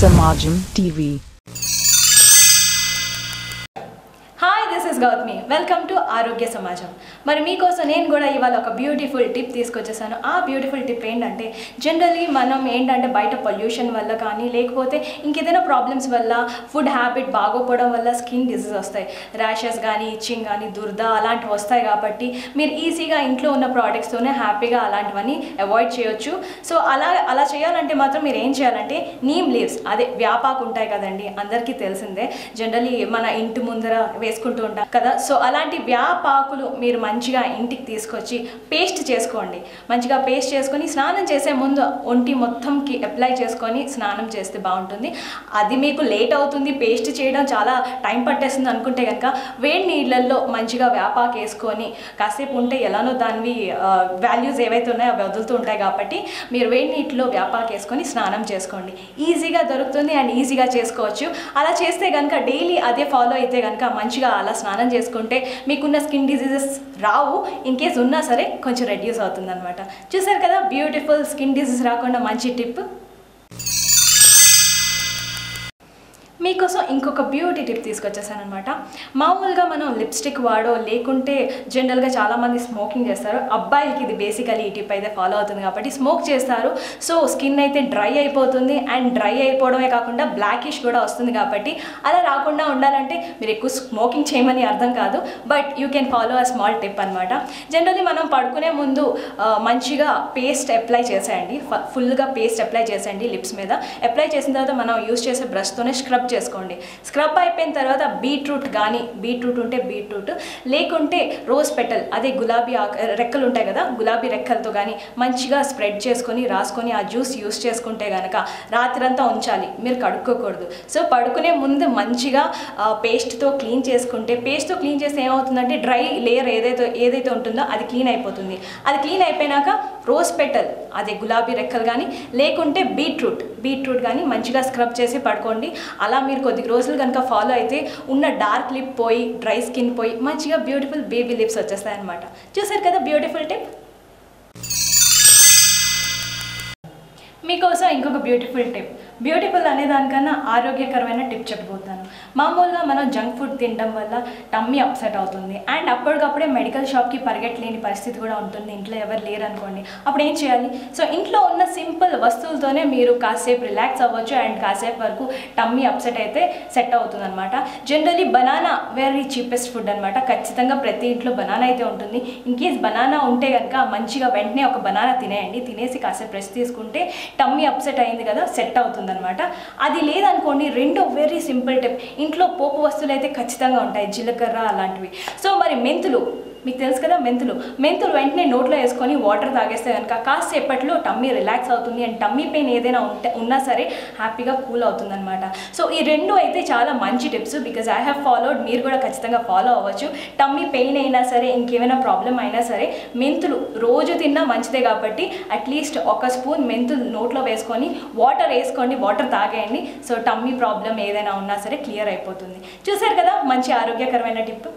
Samajam TV. Hi this is Gautami welcome to Arogya Samajam మరి మీకోసం నేను కూడా ఇవాళ ఒక బ్యూటిఫుల్ టిప్ తీసుకొచ్చేసాను ఆ బ్యూటిఫుల్ టిప్ ఏంటంటే జనరలీ మనం ఏంటంటే బయట పొల్యూషన్ వల్ల కానీ లేకపోతే ఇంకేదైనా ప్రాబ్లమ్స్ వల్ల ఫుడ్ హ్యాబిట్ బాగోపోవడం వల్ల స్కిన్ డిసీజ్ వస్తాయి ర్యాషెస్ కానీ ఇచ్చింగ్ కానీ దురద అలాంటివి వస్తాయి కాబట్టి మీరు ఈజీగా ఇంట్లో ఉన్న ప్రోడక్ట్స్తోనే హ్యాపీగా అలాంటివన్నీ అవాయిడ్ చేయొచ్చు సో అలా అలా చేయాలంటే మాత్రం మీరు ఏం చేయాలంటే నీమ్ లీవ్స్ అదే వ్యాపాకు ఉంటాయి కదండి అందరికీ తెలిసిందే జనరలీ మన ఇంటి ముందర వేసుకుంటూ ఉంటాం కదా సో అలాంటి వ్యాపాకులు మీరు మంచిగా ఇంటికి తీసుకొచ్చి పేస్ట్ చేసుకోండి మంచిగా పేస్ట్ చేసుకొని స్నానం చేసే ముందు ఒంటి మొత్తంకి అప్లై చేసుకొని స్నానం చేస్తే బాగుంటుంది అది మీకు లేట్ అవుతుంది పేస్ట్ చేయడం చాలా టైం పట్టేస్తుంది అనుకుంటే కనుక వేడి నీళ్ళల్లో మంచిగా వ్యాపాకు వేసుకొని కాసేపు ఉంటే ఎలానో దానివి వాల్యూస్ ఏవైతే ఉన్నాయో అవి వదులుతూ ఉంటాయి కాబట్టి మీరు వేడి నీటిలో వ్యాపాకు వేసుకొని స్నానం చేసుకోండి ఈజీగా దొరుకుతుంది అండ్ ఈజీగా చేసుకోవచ్చు అలా చేస్తే కనుక డైలీ అదే ఫాలో అయితే కనుక మంచిగా అలా స్నానం చేసుకుంటే మీకున్న స్కిన్ డిసీజెస్ రావు ఇన్ కేస్ ఉన్నా సరే కొంచెం రెడ్యూస్ అవుతుంది అనమాట చూసారు కదా బ్యూటిఫుల్ స్కిన్ డిసీజ్ రాకుండా మంచి టిప్ మీకోసం ఇంకొక బ్యూటీ టిప్ తీసుకొచ్చేసాను అనమాట మామూలుగా మనం లిప్స్టిక్ వాడో లేకుంటే జనరల్గా చాలామంది స్మోకింగ్ చేస్తారు అబ్బాయిలకి ఇది బేసికలీ ఈ టిప్ అయితే ఫాలో అవుతుంది కాబట్టి స్మోక్ చేస్తారు సో స్కిన్ అయితే డ్రై అయిపోతుంది అండ్ డ్రై అయిపోవడమే కాకుండా బ్లాకిష్ కూడా వస్తుంది కాబట్టి అలా రాకుండా ఉండాలంటే మీరు ఎక్కువ స్మోకింగ్ చేయమని అర్థం కాదు but you can follow a small tip అనమాట జనరల్లీ మనం పడుకునే ముందు ఆ, మంచిగా పేస్ట్ అప్లై చేసేయండి ఫ- ఫుల్గా పేస్ట్ అప్లై చేసేయండి లిప్స్ మీద అప్లై చేసిన తర్వాత మనం యూస్ చేసే బ్రష్తోనే స్క్రబ్ చేసుకోండి స్క్రబ్ అయిపోయిన తర్వాత బీట్రూట్ కానీ బీట్రూట్ ఉంటే బీట్రూట్ లేకుంటే రోజ్ పెటల్ అదే గులాబీ ఆకు రెక్కలు ఉంటాయి కదా గులాబీ రెక్కలతో కానీ మంచిగా స్ప్రెడ్ చేసుకొని రాసుకొని ఆ జ్యూస్ యూస్ చేసుకుంటే కనుక రాత్రంతా ఉంచాలి మీరు కడుక్కోకూడదు సో పడుకునే ముందు మంచిగా పేస్ట్తో క్లీన్ చేసుకుంటే పేస్ట్తో క్లీన్ చేస్తే ఏమవుతుందంటే డ్రై లేయర్ ఏదైతే ఏదైతే ఉంటుందో అది క్లీన్ అయిపోతుంది అది క్లీన్ అయిపోయినాక రోజ్ పెటల్ అదే గులాబీ రెక్కలు కానీ లేకుంటే బీట్రూట్ బీట్రూట్ కానీ మంచిగా స్క్రబ్ చేసి పడుకోండి అలా మీరు కొద్ది రోజులు కనుక ఫాలో అయితే ఉన్న డార్క్ లిప్ పోయి డ్రై స్కిన్ పోయి మంచిగా బ్యూటిఫుల్ బేబీ లిప్స్ వచ్చేస్తాయి అనమాట చూసారు కదా బ్యూటిఫుల్ టిప్ మీకోసం ఇంకొక బ్యూటిఫుల్ టిప్ బ్యూటిఫుల్ అనే దానికన్నా ఆరోగ్యకరమైన టిప్ చెప్పబోతాను మామూలుగా మనం జంక్ ఫుడ్ తినడం వల్ల టమ్మీ అప్సెట్ అవుతుంది అండ్ అప్పటికప్పుడే మెడికల్ షాప్కి పరిగెట్టలేని పరిస్థితి కూడా ఉంటుంది ఇంట్లో ఎవరు లేరు అనుకోండి అప్పుడు ఏం చేయాలి సో ఇంట్లో ఉన్న సింపుల్ వస్తువులతోనే మీరు కాసేపు రిలాక్స్ అవ్వచ్చు అండ్ కాసేపు వరకు టమ్మీ అప్సెట్ అయితే సెట్ అవుతుంది అనమాట generally banana very cheapest food అనమాట ఖచ్చితంగా ప్రతి ఇంట్లో బనానా అయితే ఉంటుంది ఇన్ కేస్ బనానా ఉంటే కనుక మంచిగా వెంటనే ఒక బనానా తినేయండి తినేసి కాసేపు రెస్ట్ తీసుకుంటే టమ్మీ అప్సెట్ అయింది కదా సెట్ అవుతుందన్నమాట అది లేదనుకోండి రెండో వెరీ సింపుల్ టిప్ ఇంట్లో పోపు వస్తువులు అయితే ఖచ్చితంగా ఉంటాయి జీలకర్ర అలాంటివి సో మరి మెంతులు మీకు తెలుసు కదా మెంతులు మెంతులు వెంటనే నోట్లో వేసుకొని వాటర్ తాగేస్తే కనుక కాసేపట్లో టమ్మీ రిలాక్స్ అవుతుంది అండ్ టమ్మీ పెయిన్ ఏదైనా ఉంటే ఉన్నా సరే హ్యాపీగా కూల్ అవుతుందన్నమాట సో ఈ రెండు అయితే చాలా మంచి tips because I have followed మీరు కూడా ఖచ్చితంగా ఫాలో అవ్వచ్చు టమ్మీ పెయిన్ అయినా సరే ఇంకేమైనా ప్రాబ్లం అయినా సరే మెంతులు రోజు తిన్నా మంచిదే కాబట్టి అట్లీస్ట్ ఒక స్పూన్ మెంతులు నోట్లో వేసుకొని వాటర్ వేసుకోండి వాటర్ తాగేయండి సో టమ్మీ ప్రాబ్లం ఏదైనా ఉన్నా సరే క్లియర్ అయిపోతుంది చూసారు కదా మంచి ఆరోగ్యకరమైన టిప్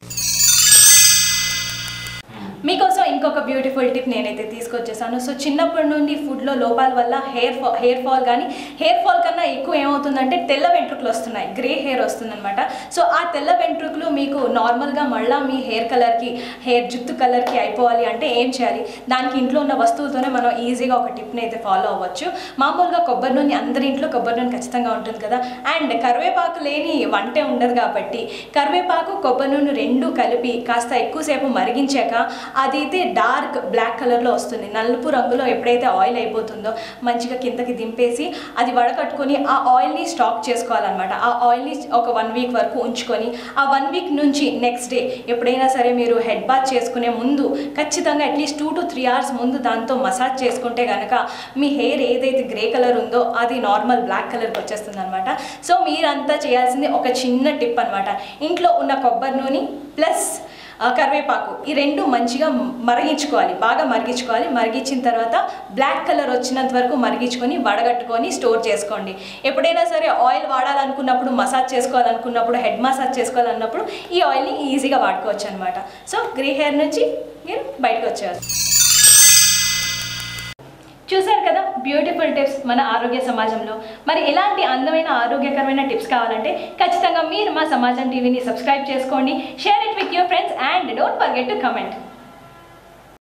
మీకోసం ఇంకొక బ్యూటిఫుల్ టిప్ నేనైతే తీసుకొచ్చేసాను సో చిన్నప్పటి నుండి ఫుడ్లో లోపాల వల్ల హెయిర్ ఫా హెయిర్ ఫాల్ కానీ హెయిర్ ఫాల్ కన్నా ఎక్కువ ఏమవుతుందంటే తెల్ల వెంట్రుకలు వస్తున్నాయి గ్రే హెయిర్ వస్తుందన్నమాట సో ఆ తెల్ల వెంట్రుకలు మీకు నార్మల్గా మళ్ళీ మీ హెయిర్ కలర్కి హెయిర్ జుత్తు కలర్కి అయిపోవాలి అంటే ఏం చేయాలి దానికి ఇంట్లో ఉన్న వస్తువులతోనే మనం ఈజీగా ఒక టిప్ని అయితే ఫాలో అవ్వచ్చు మామూలుగా కొబ్బరి నూనె అందరి ఇంట్లో కొబ్బరి నూనె ఖచ్చితంగా ఉంటుంది కదా అండ్ కరివేపాకు లేని వంటే ఉండదు కాబట్టి కరివేపాకు కొబ్బరి నూనె రెండు కలిపి కాస్త ఎక్కువసేపు మరిగించాక అది అయితే డార్క్ బ్లాక్ కలర్లో వస్తుంది నలుపు రంగులో ఎప్పుడైతే ఆయిల్ అయిపోతుందో మంచిగా కిందకి దింపేసి అది వడకట్టుకొని ఆ ఆయిల్ని స్టాక్ చేసుకోవాలన్నమాట ఆ ఆయిల్ని ఒక వన్ వీక్ వరకు ఉంచుకొని ఆ వన్ వీక్ నుంచి నెక్స్ట్ డే ఎప్పుడైనా సరే మీరు హెడ్ బాత్ చేసుకునే ముందు ఖచ్చితంగా at least two to three hours ముందు దాంతో మసాజ్ చేసుకుంటే కనుక మీ హెయిర్ ఏదైతే గ్రే కలర్ ఉందో అది నార్మల్ బ్లాక్ కలర్కి వచ్చేస్తుంది అనమాట సో మీరంతా చేయాల్సింది ఒక చిన్న టిప్ అనమాట ఇంట్లో ఉన్న కొబ్బరి నూనె ప్లస్ ఆ, కరివేపాకు ఈ రెండు మంచిగా మరిగించుకోవాలి బాగా మరిగించుకోవాలి మరిగించిన తర్వాత బ్లాక్ కలర్ వచ్చినంత వరకు మరిగించుకొని వడగట్టుకొని స్టోర్ చేసుకోండి ఎప్పుడైనా సరే ఆయిల్ వాడాలనుకున్నప్పుడు మసాజ్ చేసుకోవాలనుకున్నప్పుడు హెడ్ మసాజ్ చేసుకోవాలన్నప్పుడు ఈ ఆయిల్ని ఈజీగా వాడుకోవచ్చు అనమాట సో గ్రే హెయిర్ నుంచి మీరు బయటకు వచ్చేయాలి చూశారు కదా బ్యూటిఫుల్ టిప్స్ మన ఆరోగ్య సమాజంలో మరి ఇలాంటి అందమైన ఆరోగ్యకరమైన టిప్స్ కావాలంటే ఖచ్చితంగా మీరు మా సమాజం టీవీని సబ్స్క్రైబ్ చేసుకోండి share it with your friends and don't forget to comment